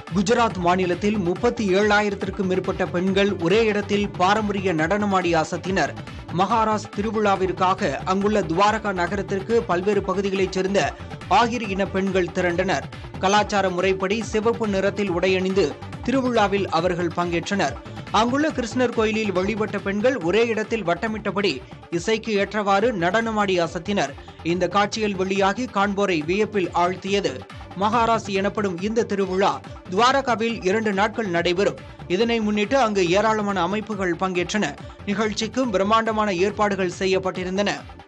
குஜராத் மாநிலத்தில் முப்பத்தி ஏழாயிரத்திற்கும் மேற்பட்ட பெண்கள் ஒரே இடத்தில் பாரம்பரிய நடனமாடி அசத்தினர் மகாராஸ் திருவிழாவிற்காக அங்குள்ள துவாரகா நகரத்திற்கு பல்வேறு பகுதிகளைச் சேர்ந்த ஆகிரி இன பெண்கள் திரண்டனர் கலாச்சார முறைப்படி சிவப்பு நிறத்தில் உடையணிந்து திருவிழாவில் அவர்கள் பங்கேற்றனர் அங்குள்ள கிருஷ்ணர் கோயிலில் வழிபட்ட பெண்கள் ஒரே இடத்தில் வட்டமிட்டபடி இசைக்கு ஏற்றவாறு நடனமாடி அசத்தினர் இந்த காட்சிகள் வெளியாகி காண்போரை வியப்பில் ஆழ்த்தியது மகாராசி எனப்படும் இந்த திருவிழா துவாரகாவில் இரண்டு நாட்கள் நடைபெறும் இதனை முன்னிட்டு அங்கு ஏராளமான அமைப்புகள் பங்கேற்றன நிகழ்ச்சிக்கும் பிரம்மாண்டமான ஏற்பாடுகள் செய்யப்பட்டிருந்தன